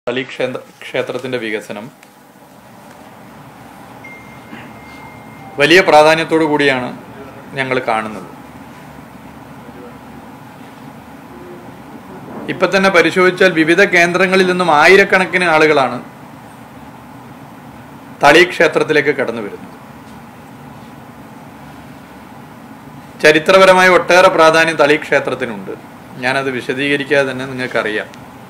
തളി ക്ഷേത്ര ക്ഷേത്രത്തിന്റെ വികസനം വലിയ പ്രാധാന്യത്തോടു കൂടിയാണ് ഞങ്ങൾ കാണുന്നത് ഇപ്പൊ തന്നെ പരിശോധിച്ചാൽ വിവിധ കേന്ദ്രങ്ങളിൽ നിന്നും ആയിരക്കണക്കിന് ആളുകളാണ് തളി ക്ഷേത്രത്തിലേക്ക് കടന്നു വരുന്നത് ചരിത്രപരമായ ഒട്ടേറെ പ്രാധാന്യം തളി ക്ഷേത്രത്തിനുണ്ട് ഞാനത് വിശദീകരിക്കാതെ തന്നെ നിങ്ങൾക്കറിയാം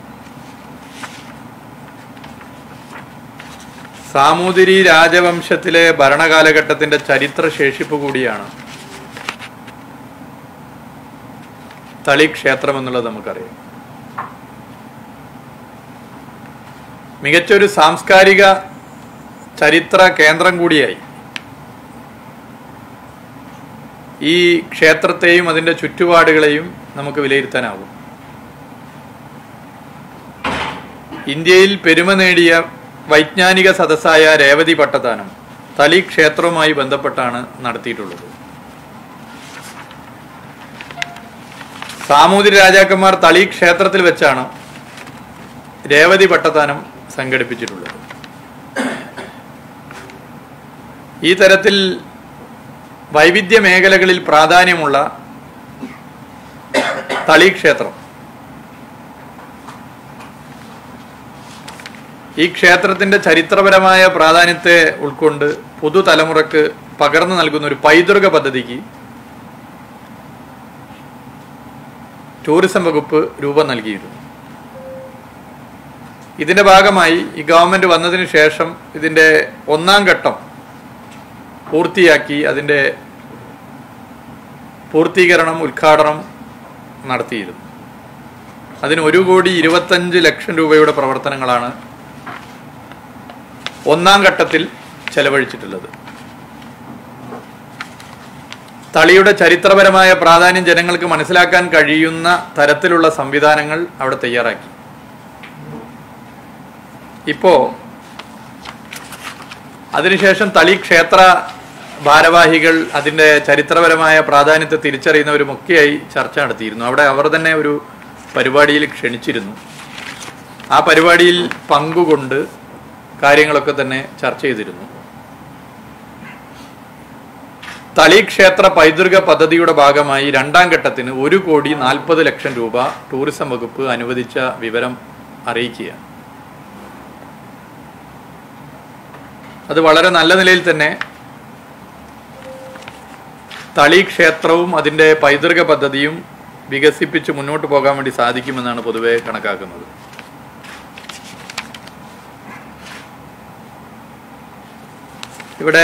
സാമൂതിരി രാജവംശത്തിലെ ഭരണകാലഘട്ടത്തിന്റെ ചരിത്ര ശേഷിപ്പ് കൂടിയാണ് തളി ക്ഷേത്രം എന്നുള്ളത് നമുക്കറിയാം മികച്ചൊരു സാംസ്കാരിക ചരിത്ര കേന്ദ്രം കൂടിയായി ഈ ക്ഷേത്രത്തെയും അതിന്റെ ചുറ്റുപാടുകളെയും നമുക്ക് വിലയിരുത്താനാവും ഇന്ത്യയിൽ പെരുമ നേടിയ വൈജ്ഞാനിക സദസ്സായ രേവതി പട്ടത്താനം തളി ക്ഷേത്രവുമായി ബന്ധപ്പെട്ടാണ് നടത്തിയിട്ടുള്ളത് സാമൂതിരി രാജാക്കന്മാർ തളി ക്ഷേത്രത്തിൽ വെച്ചാണ് രേവതി പട്ടത്താനം സംഘടിപ്പിച്ചിട്ടുള്ളത് ഈ തരത്തിൽ വൈവിധ്യ മേഖലകളിൽ പ്രാധാന്യമുള്ള തളി ക്ഷേത്രം ഈ ക്ഷേത്രത്തിന്റെ ചരിത്രപരമായ പ്രാധാന്യത്തെ ഉൾക്കൊണ്ട് പുതുതലമുറക്ക് പകർന്നു നൽകുന്ന ഒരു പൈതൃക പദ്ധതിക്ക് ടൂറിസം വകുപ്പ് രൂപം നൽകിയിരുന്നു ഇതിന്റെ ഭാഗമായി ഈ ഗവൺമെന്റ് വന്നതിന് ശേഷം ഇതിന്റെ ഒന്നാം ഘട്ടം പൂർത്തിയാക്കി അതിന്റെ പൂർത്തീകരണം ഉദ്ഘാടനം നടത്തിയിരുന്നു അതിന് ഒരു കോടി ഇരുപത്തഞ്ച് ലക്ഷം രൂപയുടെ പ്രവർത്തനങ്ങളാണ് ഒന്നാം ഘട്ടത്തിൽ ചെലവഴിച്ചിട്ടുള്ളത് തളിയുടെ ചരിത്രപരമായ പ്രാധാന്യം ജനങ്ങൾക്ക് മനസ്സിലാക്കാൻ കഴിയുന്ന തരത്തിലുള്ള സംവിധാനങ്ങൾ അവിടെ തയ്യാറാക്കി ഇപ്പോ അതിനുശേഷം തളി ക്ഷേത്ര ഭാരവാഹികൾ അതിന്റെ ചരിത്രപരമായ പ്രാധാന്യത്തെ തിരിച്ചറിയുന്നവരുമൊക്കെയായി ചർച്ച നടത്തിയിരുന്നു അവിടെ അവർ തന്നെ ഒരു പരിപാടിയിൽ ക്ഷണിച്ചിരുന്നു ആ പരിപാടിയിൽ പങ്കുകൊണ്ട് കാര്യങ്ങളൊക്കെ തന്നെ ചർച്ച ചെയ്തിരുന്നു തളി ക്ഷേത്ര പൈതൃക പദ്ധതിയുടെ ഭാഗമായി രണ്ടാം ഘട്ടത്തിന് ഒരു കോടി നാൽപ്പത് ലക്ഷം രൂപ ടൂറിസം വകുപ്പ് അനുവദിച്ച വിവരം അറിയിക്കുകയാണ് അത് വളരെ നല്ല നിലയിൽ തന്നെ തളി ക്ഷേത്രവും അതിന്റെ പൈതൃക പദ്ധതിയും വികസിപ്പിച്ച് മുന്നോട്ട് പോകാൻ വേണ്ടി സാധിക്കുമെന്നാണ് പൊതുവെ കണക്കാക്കുന്നത് ഇവിടെ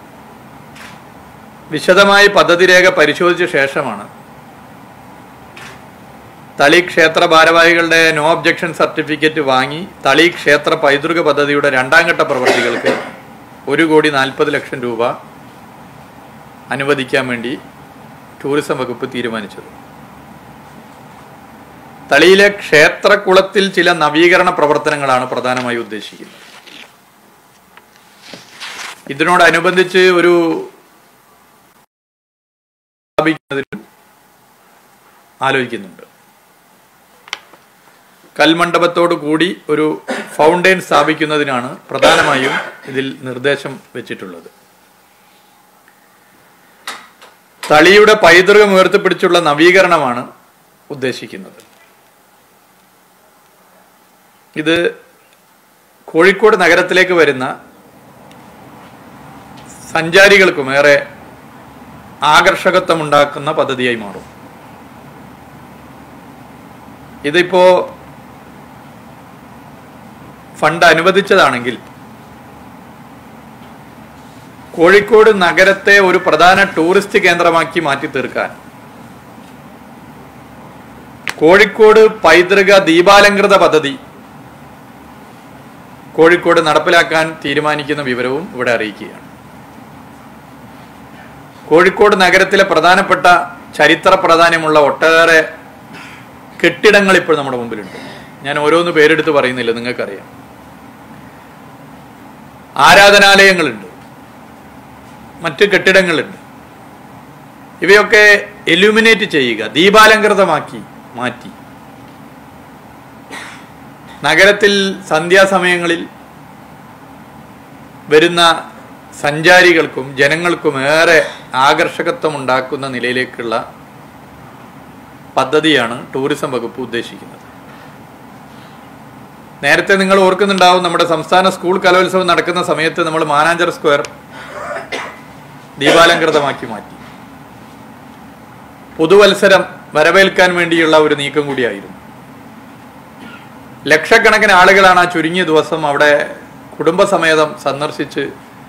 വിശദമായി പദ്ധതി രേഖ പരിശോധിച്ച ശേഷമാണ് തളി ക്ഷേത്ര ഭാരവാഹികളുടെ നോ ഒബ്ജക്ഷൻ സർട്ടിഫിക്കറ്റ് വാങ്ങി തളി ക്ഷേത്ര പൈതൃക പദ്ധതിയുടെ രണ്ടാം ഘട്ട പ്രവൃത്തികൾക്ക് ഒരു കോടി നാൽപ്പത് ലക്ഷം രൂപ അനുവദിക്കാൻ വേണ്ടി ടൂറിസം വകുപ്പ് തീരുമാനിച്ചത് തളിയിലെ ക്ഷേത്രക്കുളത്തിൽ ചില നവീകരണ പ്രവർത്തനങ്ങളാണ് പ്രധാനമായി ഉദ്ദേശിക്കുന്നത് ഇതിനോടനുബന്ധിച്ച് ഒരു സ്ഥാപിക്കുന്നതിന് ആലോചിക്കുന്നുണ്ട് കൽമണ്ഡപത്തോടു കൂടി ഒരു ഫൗണ്ടെയിൻ സ്ഥാപിക്കുന്നതിനാണ് പ്രധാനമായും ഇതിൽ നിർദ്ദേശം വെച്ചിട്ടുള്ളത് തളിയുടെ പൈതൃകം ഉയർത്തിപ്പിടിച്ചുള്ള നവീകരണമാണ് ഉദ്ദേശിക്കുന്നത് ഇത് കോഴിക്കോട് നഗരത്തിലേക്ക് വരുന്ന സഞ്ചാരികൾക്കും ഏറെ ആകർഷകത്വമുണ്ടാക്കുന്ന പദ്ധതിയായി മാറും ഇതിപ്പോ ഫണ്ട് അനുവദിച്ചതാണെങ്കിൽ കോഴിക്കോട് നഗരത്തെ ഒരു പ്രധാന ടൂറിസ്റ്റ് കേന്ദ്രമാക്കി മാറ്റി തീർക്കാൻ കോഴിക്കോട് പൈതൃക ദീപാലങ്കൃത പദ്ധതി കോഴിക്കോട് നടപ്പിലാക്കാൻ തീരുമാനിക്കുന്ന വിവരവും ഇവിടെ അറിയിക്കുകയാണ് കോഴിക്കോട് നഗരത്തിലെ പ്രധാനപ്പെട്ട ചരിത്ര പ്രാധാന്യമുള്ള ഒട്ടേറെ കെട്ടിടങ്ങൾ ഇപ്പോൾ നമ്മുടെ മുമ്പിലുണ്ട് ഞാൻ ഓരോന്ന് പേരെടുത്ത് പറയുന്നില്ല നിങ്ങൾക്കറിയാം ആരാധനാലയങ്ങളുണ്ട് മറ്റ് കെട്ടിടങ്ങളുണ്ട് ഇവയൊക്കെ എലുമിനേറ്റ് ചെയ്യുക ദീപാലങ്കൃതമാക്കി മാറ്റി നഗരത്തിൽ സന്ധ്യാസമയങ്ങളിൽ വരുന്ന സഞ്ചാരികൾക്കും ജനങ്ങൾക്കും ഏറെ ആകർഷകത്വം ഉണ്ടാക്കുന്ന നിലയിലേക്കുള്ള പദ്ധതിയാണ് ടൂറിസം വകുപ്പ് ഉദ്ദേശിക്കുന്നത് നേരത്തെ നിങ്ങൾ ഓർക്കുന്നുണ്ടാവും നമ്മുടെ സംസ്ഥാന സ്കൂൾ കലോത്സവം നടക്കുന്ന സമയത്ത് നമ്മൾ മാനാഞ്ചർ സ്ക്വയർ ദീപാലങ്കൃതമാക്കി മാറ്റി പുതുവത്സരം വരവേൽക്കാൻ വേണ്ടിയുള്ള ഒരു നീക്കം കൂടിയായിരുന്നു ലക്ഷക്കണക്കിന് ആളുകളാണ് ആ ചുരുങ്ങിയ ദിവസം അവിടെ കുടുംബസമേതം സന്ദർശിച്ച്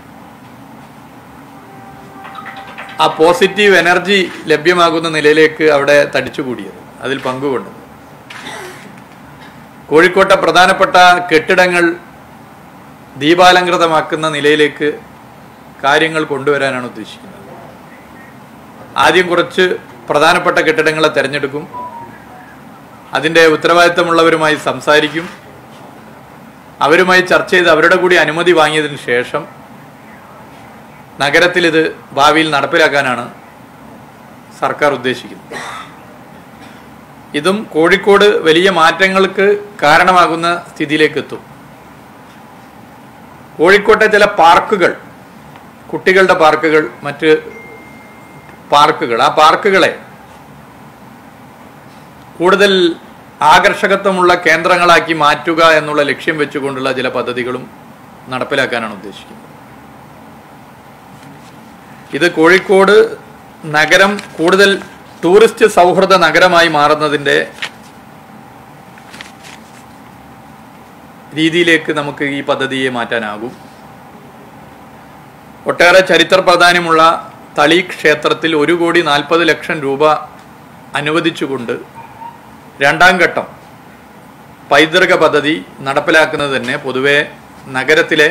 ആ പോസിറ്റീവ് എനർജി ലഭ്യമാകുന്ന നിലയിലേക്ക് അവിടെ തടിച്ചുകൂടിയത് അതിൽ പങ്കുകൊണ്ടത് കോഴിക്കോട്ടെ പ്രധാനപ്പെട്ട കെട്ടിടങ്ങൾ ദീപാലങ്കൃതമാക്കുന്ന നിലയിലേക്ക് കാര്യങ്ങൾ കൊണ്ടുവരാനാണ് ഉദ്ദേശിക്കുന്നത് ആദ്യം കുറച്ച് പ്രധാനപ്പെട്ട കെട്ടിടങ്ങളെ തിരഞ്ഞെടുക്കും അതിൻ്റെ ഉത്തരവാദിത്തമുള്ളവരുമായി സംസാരിക്കും അവരുമായി ചർച്ച ചെയ്ത് അവരുടെ കൂടി അനുമതി വാങ്ങിയതിന് ശേഷം നഗരത്തിൽ ഇത് ഭാവിയിൽ നടപ്പിലാക്കാനാണ് സർക്കാർ ഉദ്ദേശിക്കുന്നത് ഇതും കോഴിക്കോട് വലിയ മാറ്റങ്ങൾക്ക് കാരണമാകുന്ന സ്ഥിതിയിലേക്ക് എത്തും കോഴിക്കോട്ടെ ചില പാർക്കുകൾ കുട്ടികളുടെ പാർക്കുകൾ മറ്റ് പാർക്കുകൾ ആ പാർക്കുകളെ കൂടുതൽ ആകർഷകത്വമുള്ള കേന്ദ്രങ്ങളാക്കി മാറ്റുക എന്നുള്ള ലക്ഷ്യം വെച്ചുകൊണ്ടുള്ള ചില പദ്ധതികളും നടപ്പിലാക്കാനാണ് ഉദ്ദേശിക്കുന്നത് ഇത് കോഴിക്കോട് നഗരം കൂടുതൽ ടൂറിസ്റ്റ് സൗഹൃദ നഗരമായി മാറുന്നതിൻ്റെ രീതിയിലേക്ക് നമുക്ക് ഈ പദ്ധതിയെ മാറ്റാനാകും ഒട്ടേറെ ചരിത്ര പ്രാധാന്യമുള്ള തളി ക്ഷേത്രത്തിൽ ഒരു കോടി നാൽപ്പത് ലക്ഷം രൂപ അനുവദിച്ചുകൊണ്ട് രണ്ടാം ഘട്ടം പൈതൃക പദ്ധതി നടപ്പിലാക്കുന്നത് തന്നെ പൊതുവെ നഗരത്തിലെ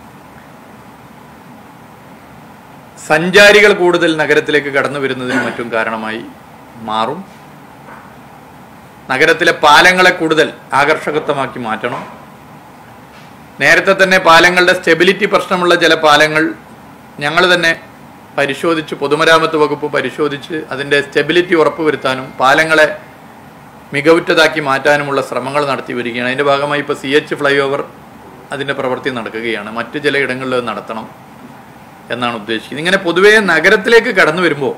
സഞ്ചാരികൾ കൂടുതൽ നഗരത്തിലേക്ക് കടന്നു വരുന്നതിനും മറ്റും കാരണമായി മാറും നഗരത്തിലെ പാലങ്ങളെ കൂടുതൽ ആകർഷകത്വമാക്കി മാറ്റണം നേരത്തെ തന്നെ പാലങ്ങളുടെ സ്റ്റെബിലിറ്റി പ്രശ്നമുള്ള ചില പാലങ്ങൾ ഞങ്ങൾ തന്നെ പരിശോധിച്ച് പൊതുമരാമത്ത് വകുപ്പ് പരിശോധിച്ച് അതിൻ്റെ സ്റ്റെബിലിറ്റി ഉറപ്പുവരുത്താനും പാലങ്ങളെ മികവുറ്റതാക്കി മാറ്റാനുമുള്ള ശ്രമങ്ങൾ നടത്തി വരികയാണ് അതിൻ്റെ ഭാഗമായി ഇപ്പോൾ സി എച്ച് ഫ്ലൈ ഓവർ അതിൻ്റെ പ്രവൃത്തി നടക്കുകയാണ് മറ്റു ചില ഇടങ്ങളിൽ അത് നടത്തണം എന്നാണ് ഉദ്ദേശിക്കുന്നത് ഇങ്ങനെ പൊതുവേ നഗരത്തിലേക്ക് കടന്നു വരുമ്പോൾ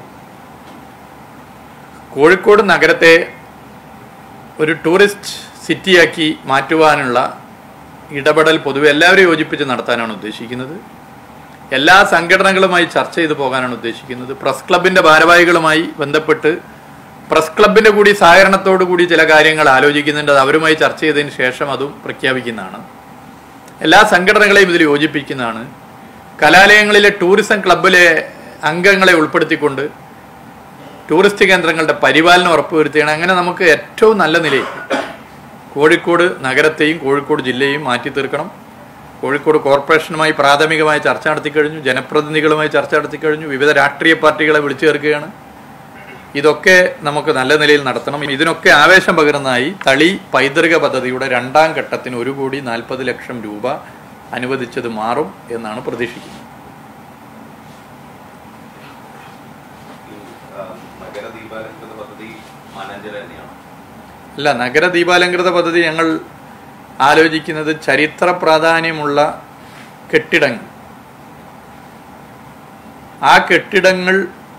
കോഴിക്കോട് നഗരത്തെ ഒരു ടൂറിസ്റ്റ് സിറ്റിയാക്കി മാറ്റുവാനുള്ള ഇടപെടൽ പൊതുവെ എല്ലാവരും യോജിപ്പിച്ച് നടത്താനാണ് ഉദ്ദേശിക്കുന്നത് എല്ലാ സംഘടനകളുമായി ചർച്ച ചെയ്തു പോകാനാണ് ഉദ്ദേശിക്കുന്നത് പ്രസ് ക്ലബിന്റെ ഭാരവാഹികളുമായി ബന്ധപ്പെട്ട് പ്രസ് ക്ലബിന്റെ കൂടി സഹകരണത്തോടു കൂടി ചില കാര്യങ്ങൾ ആലോചിക്കുന്നുണ്ട് അത് അവരുമായി ചർച്ച ചെയ്തതിന് ശേഷം അതും പ്രഖ്യാപിക്കുന്നതാണ് എല്ലാ സംഘടനകളെയും ഇതിൽ യോജിപ്പിക്കുന്നതാണ് കലാലയങ്ങളിലെ ടൂറിസം ക്ലബിലെ അംഗങ്ങളെ ഉൾപ്പെടുത്തിക്കൊണ്ട് ടൂറിസ്റ്റ് കേന്ദ്രങ്ങളുടെ പരിപാലനം ഉറപ്പുവരുത്തുകയാണ് അങ്ങനെ നമുക്ക് ഏറ്റവും നല്ല നിലയിൽ കോഴിക്കോട് നഗരത്തെയും കോഴിക്കോട് ജില്ലയും മാറ്റി തീർക്കണം കോഴിക്കോട് കോർപ്പറേഷനുമായി പ്രാഥമികമായി ചർച്ച നടത്തിക്കഴിഞ്ഞു ജനപ്രതിനിധികളുമായി ചർച്ച നടത്തിക്കഴിഞ്ഞു വിവിധ രാഷ്ട്രീയ പാർട്ടികളെ വിളിച്ചു ചേർക്കുകയാണ് ഇതൊക്കെ നമുക്ക് നല്ല നിലയിൽ നടത്തണം ഇതിനൊക്കെ ആവേശം പകരുന്നതായി തളി പൈതൃക പദ്ധതിയുടെ രണ്ടാം ഘട്ടത്തിന് ഒരു കോടി നാൽപ്പത് ലക്ഷം രൂപ അനുവദിച്ചത് മാറും എന്നാണ് പ്രതീക്ഷിക്കുന്നത് ഈ ആ, നഗര ദീപാലംകൃത പദ്ധതി മാനാഞ്ചിറ തന്നെയാണ് അല്ല നഗര ദീപാലങ്കൃത പദ്ധതി ഞങ്ങൾ ആലോചിക്കുന്നത് ചരിത്ര പ്രാധാന്യമുള്ള കെട്ടിടങ്ങൾ ആ കെട്ടിടങ്ങൾ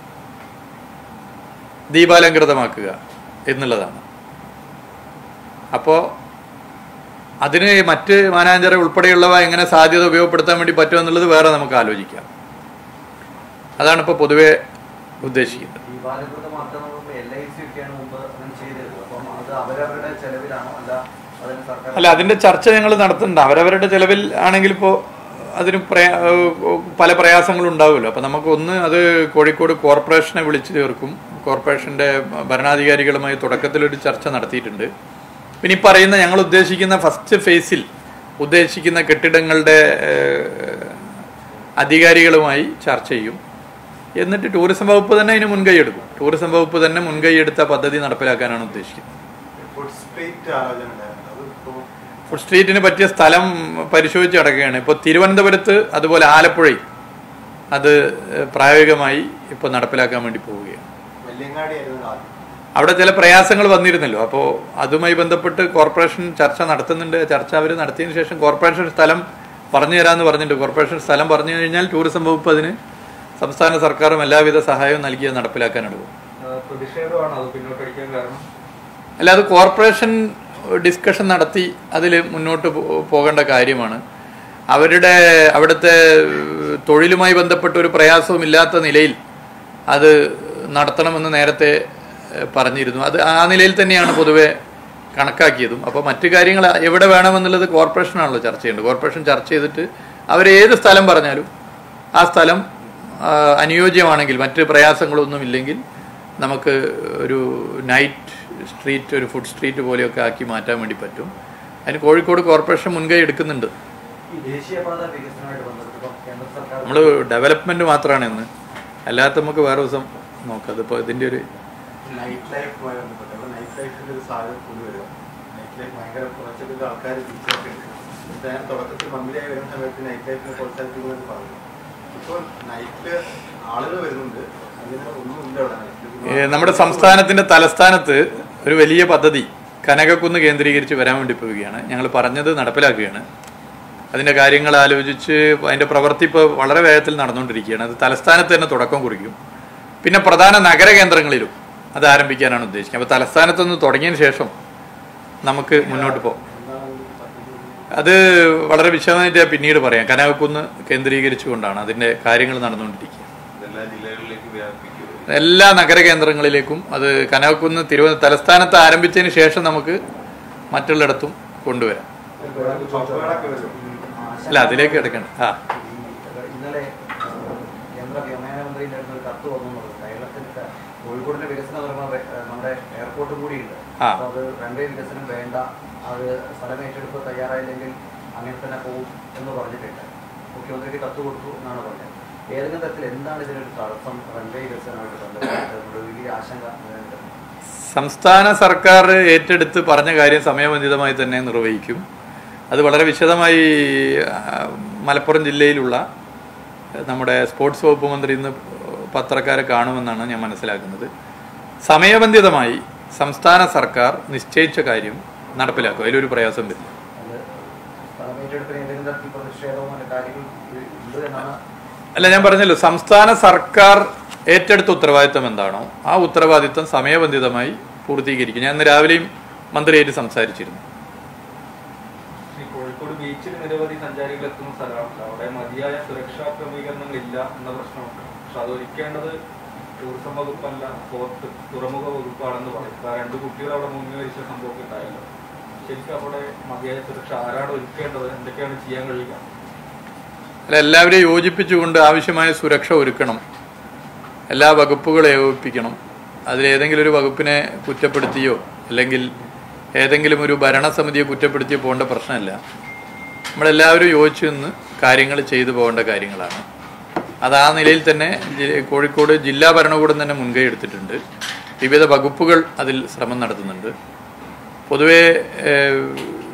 ദീപാലങ്കൃതമാക്കുക എന്നുള്ളതാണ് അപ്പോൾ അതിന് മറ്റ് മാനാഞ്ചിറ ഉൾപ്പെടെയുള്ളവ എങ്ങനെ സാധ്യത ഉപയോഗപ്പെടുത്താൻ വേണ്ടി പറ്റുമെന്നുള്ളത് വേറെ നമുക്ക് ആലോചിക്കാം അതാണ് ഇപ്പോൾ പൊതുവെ ഉദ്ദേശിക്കുന്നത് ദീപാലകൃതമാക്കാൻ നമ്മൾ എൽ ഐ സി ഒക്കെയാണ് മുമ്പ് അങ്ങനെ ചെയ്തത് അപ്പം അത് അവരവരുടെ ചെലവിലാണോ അല്ല അതിന് സർക്കാർ അല്ല അതിന്റെ ചർച്ച ഞങ്ങൾ നടത്തുന്നുണ്ട് അവരവരുടെ ചെലവിൽ ആണെങ്കിൽ ഇപ്പോൾ അതിന് പ്രയാ- ഏഹ് പല പ്രയാസങ്ങളും ഉണ്ടാവുമല്ലോ അപ്പം നമുക്ക് ഒന്ന് അത് കോഴിക്കോട് കോർപ്പറേഷനെ വിളിച്ചു ചേർക്കും കോർപ്പറേഷന്റെ ഭരണാധികാരികളുമായി തുടക്കത്തിലൊരു ചർച്ച നടത്തിയിട്ടുണ്ട് പിന്നെ ഈ പറയുന്ന ഞങ്ങൾ ഉദ്ദേശിക്കുന്ന ഫസ്റ്റ് ഫേസിൽ ഉദ്ദേശിക്കുന്ന കെട്ടിടങ്ങളുടെ ഏഹ്, അധികാരികളുമായി ചർച്ച ചെയ്യും എന്നിട്ട് ടൂറിസം വകുപ്പ് തന്നെ അതിന് മുൻകൈ എടുക്കും ടൂറിസം വകുപ്പ് തന്നെ മുൻകൈ എടുത്ത പദ്ധതി നടപ്പിലാക്കാനാണ് ഉദ്ദേശിക്കുന്നത് ഫുഡ് സ്ട്രീറ്റ് ആലോചന ഉണ്ടായിരുന്നു അത് ഇപ്പോൾ ഫുഡ് സ്ട്രീറ്റിന് പറ്റിയ സ്ഥലം പരിശോധിച്ച് കിടക്കുകയാണ് ഇപ്പോൾ തിരുവനന്തപുരത്ത് അതുപോലെ ആലപ്പുഴയിൽ അത് ഏഹ്, പ്രായോഗികമായി ഇപ്പോൾ നടപ്പിലാക്കാൻ വേണ്ടി പോവുകയാണ് നെല്ലിയങ്ങാടി ആയിരുന്നു ആദ്യം അവിടെ ചില പ്രയാസങ്ങൾ വന്നിരുന്നല്ലോ അപ്പോൾ അതുമായി ബന്ധപ്പെട്ട് കോർപ്പറേഷൻ ചർച്ച നടത്തുന്നുണ്ട് ചർച്ച അവർ നടത്തിയതിന് ശേഷം കോർപ്പറേഷൻ സ്ഥലം പറഞ്ഞു തരാമെന്ന് പറഞ്ഞിട്ടുണ്ട് കോർപ്പറേഷൻ സ്ഥലം പറഞ്ഞു കഴിഞ്ഞാൽ ടൂറിസം വകുപ്പ് അതിന് സംസ്ഥാന സർക്കാരും എല്ലാവിധ സഹായവും നൽകി അത് നടപ്പിലാക്കാനാണ് പ്രതിഷേധമാണ് അത് പിന്നോട്ടടിക്കാൻ കാരണം അല്ല അത് കോർപ്പറേഷൻ ഡിസ്കഷൻ നടത്തി അതിൽ മുന്നോട്ട് പോ- പോകേണ്ട കാര്യമാണ് അവരുടെ അവിടുത്തെ ഏഹ്, തൊഴിലുമായി ബന്ധപ്പെട്ട ഒരു പ്രയാസവും ഇല്ലാത്ത നിലയിൽ അത് നടത്തണമെന്ന് നേരത്തെ ഏഹ്, പറഞ്ഞിരുന്നു അത് ആ നിലയിൽ തന്നെയാണ് പൊതുവെ കണക്കാക്കിയതും അപ്പോൾ മറ്റു കാര്യങ്ങൾ എവിടെ വേണമെന്നുള്ളത് കോർപ്പറേഷനാണല്ലോ ചർച്ച ചെയ്യേണ്ടത് കോർപ്പറേഷൻ ചർച്ച ചെയ്തിട്ട് അവർ ഏത് സ്ഥലം പറഞ്ഞാലും ആ സ്ഥലം ആ, അനുയോജ്യമാണെങ്കിൽ മറ്റ് പ്രയാസങ്ങളൊന്നും ഇല്ലെങ്കിൽ നമുക്ക് ഒരു നൈറ്റ് സ്ട്രീറ്റ് ഒരു ഫുഡ് സ്ട്രീറ്റ് പോലെയൊക്കെ ആക്കി മാറ്റാൻ വേണ്ടി പറ്റും അതിന് കോഴിക്കോട് കോർപ്പറേഷൻ മുൻകൈ എടുക്കുന്നുണ്ട് ഈ ദേശീയപാത വികസനമായിട്ട് ബന്ധപ്പെട്ട് ഇപ്പം കേന്ദ്ര സർക്കാർ നമ്മൾ ഡെവലപ്മെന്റ് മാത്രമാണ് ഇന്ന് അല്ലാത്ത നമുക്ക് വേറെ ദിവസം നോക്കാം അതിപ്പോൾ ഇതിൻ്റെ ഒരു നൈറ്റ് ലൈഫുമായി ബന്ധപ്പെട്ട് അവിടെ നൈറ്റ് ലൈഫിന്റെ ഒരു സാധ്യത കൂടി വരിക നൈറ്റ് ലൈഫ് ഭയങ്കര കുറച്ചധികം ആൾക്കാർ തിരിച്ചൊക്കെയുണ്ട് ഞാൻ തുടക്കത്തിൽ മന്ത്രിയായി വരുന്ന സമയത്ത് നൈറ്റ് ലൈഫിനെ പ്രോത്സാഹിപ്പിക്കുമെന്ന് പറഞ്ഞു ഇപ്പോൾ നൈറ്റില് ആളുകൾ വരുന്നുണ്ട് അതിന് ഒന്നും ഇല്ല അവിടെ ഏ, നൈറ്റിൽ നമ്മുടെ സംസ്ഥാനത്തിന്റെ തലസ്ഥാനത്ത് ഒരു വലിയ പദ്ധതി കനകക്കുന്ന് കേന്ദ്രീകരിച്ച് വരാൻ വേണ്ടി പോവുകയാണ് ഞങ്ങൾ പറഞ്ഞത് നടപ്പിലാക്കുകയാണ് അതിന്റെ കാര്യങ്ങൾ ആലോചിച്ച് അതിന്റെ പ്രവൃത്തി ഇപ്പോൾ വളരെ വേഗത്തിൽ നടന്നുകൊണ്ടിരിക്കുകയാണ് അത് തലസ്ഥാനത്ത് തന്നെ തുടക്കം കുറിക്കും പിന്നെ പ്രധാന നഗര കേന്ദ്രങ്ങളിലും അത് ആരംഭിക്കാനാണ് ഉദ്ദേശിക്കുന്നത് അപ്പോൾ തലസ്ഥാനത്ത് നിന്ന് തുടങ്ങിയതിന് ശേഷം നമുക്ക് മുന്നോട്ട് പോകാം അത് വളരെ വിശദമായിട്ട് ഞാൻ പിന്നീട് പറയാം കനകക്കുന്ന് കേന്ദ്രീകരിച്ചുകൊണ്ടാണ് അതിന്റെ കാര്യങ്ങൾ നടന്നുകൊണ്ടിരിക്കുക ഇതെല്ലാ ജില്ലകളിലേക്ക് വ്യാപിപ്പിക്കുക എല്ലാ നഗര കേന്ദ്രങ്ങളിലേക്കും അത് കനകക്കുന്ന് തിരുവനന്തപുരം തലസ്ഥാനത്ത് ആരംഭിച്ചതിന് ശേഷം നമുക്ക് മറ്റുള്ളിടത്തും കൊണ്ടുവരാം പബ്ബുകളൊക്കെ വരും അല്ല അതിലേക്ക് എടുക്കണം ആ ഈ ഇന്നലെ ആ, കേന്ദ്ര വ്യോമയാന മന്ത്രിയുടെ അടുത്ത് ഒരു കത്ത് വന്നു എന്നുള്ളത്. കേരളത്തിൽ ക- കോഴിക്കോടിന്റെ വികസനപരമായ വെ- ആ, നമ്മുടെ എയർപോർട്ടും കൂടിയുണ്ട് ആ. അപ്പൊ അത് റൺവേ വികസനം വേണ്ട അത് സ്ഥലം ഏറ്റെടുപ്പ് തയ്യാറായില്ലെങ്കിൽ അങ്ങനെ തന്നെ പോകും എന്ന് പറഞ്ഞിട്ടുണ്ട് മുഖ്യമന്ത്രിക്ക് കത്ത് കൊടുത്തു എന്നാണ് പറഞ്ഞത് ഏതെങ്കിലും തരത്തിൽ എന്താണ് ഇതിനൊരു തടസ്സം റൺവേ വികസനമായിട്ട് ബന്ധപ്പെട്ട് നമ്മുടെ വലിയ ആശങ്ക നിലനിൽക്കുന്നത് സംസ്ഥാന സർക്കാർ ഏറ്റെടുത്ത് പറഞ്ഞ കാര്യം സമയബന്ധിതമായി തന്നെ നിർവഹിക്കും അത് വളരെ വിശദമായി ആ, മലപ്പുറം ജില്ലയിലുള്ള നമ്മുടെ സ്പോർട്സ് വകുപ്പ് മന്ത്രി ഇന്ന് പത്രക്കാരെ കാണുമെന്നാണ് ഞാൻ മനസ്സിലാക്കുന്നത് സമയബന്ധിതമായി സംസ്ഥാന സർക്കാർ നിശ്ചയിച്ച കാര്യം നടപ്പിലാക്കും അതിലൊരു പ്രയാസം വരില്ല അത് സ്ഥലം ഏറ്റെടുപ്പിന് ഏതെങ്കിലും തരത്തിൽ പ്രതിഷേധവും മറ്റു കാര്യങ്ങൾ ഉണ്ട് എന്നാണ് അല്ല ഞാൻ പറഞ്ഞല്ലോ സംസ്ഥാന സർക്കാർ ഏറ്റെടുത്ത ഉത്തരവാദിത്തം എന്താണോ ആ ഉത്തരവാദിത്തം സമയബന്ധിതമായി പൂർത്തീകരിക്കും ഞാൻ ഇന്ന് രാവിലെയും മന്ത്രിയായിട്ട് സംസാരിച്ചിരുന്നു ഈ കോഴിക്കോട് ബീച്ചിൽ നിരവധി സഞ്ചാരികൾ എത്തുന്ന സ്ഥലമാണ് അവിടെ മതിയായ സുരക്ഷാ ക്രമീകരണങ്ങളില്ല എന്ന പ്രശ്നമുണ്ട് പക്ഷെ അത് ഒരുക്കേണ്ടത് ടൂറിസം വകുപ്പല്ല പോർട്ട് തുറമുഖ വകുപ്പാണെന്ന് പറയും ആ രണ്ട് കുട്ടികൾ അവിടെ മുങ്ങി മരിച്ച സംഭവമൊക്കെ ഉണ്ടായല്ലോ ശരിക്കും അവിടെ മതിയായ സുരക്ഷ ആരാണ് ഒരുക്കേണ്ടത് എന്തൊക്കെയാണ് ചെയ്യാൻ കഴിയുക അല്ല എല്ലാവരെയും യോജിപ്പിച്ചുകൊണ്ട് ആവശ്യമായ സുരക്ഷ ഒരുക്കണം എല്ലാ വകുപ്പുകളെ ഏകോപിപ്പിക്കണം അതിലേതെങ്കിലും ഒരു വകുപ്പിനെ കുറ്റപ്പെടുത്തിയോ അല്ലെങ്കിൽ ഏതെങ്കിലും ഒരു ഭരണസമിതിയെ കുറ്റപ്പെടുത്തിയോ പോകേണ്ട പ്രശ്നമല്ല നമ്മളെല്ലാവരും യോജിച്ചു നിന്ന് കാര്യങ്ങൾ ചെയ്തു പോകേണ്ട കാര്യങ്ങളാണ് അത് ആ നിലയിൽ തന്നെ ജി- കോഴിക്കോട് ജില്ലാ ഭരണകൂടം തന്നെ മുൻകൈ എടുത്തിട്ടുണ്ട് വിവിധ വകുപ്പുകൾ അതിൽ ശ്രമം നടത്തുന്നുണ്ട് പൊതുവേ ഏഹ്,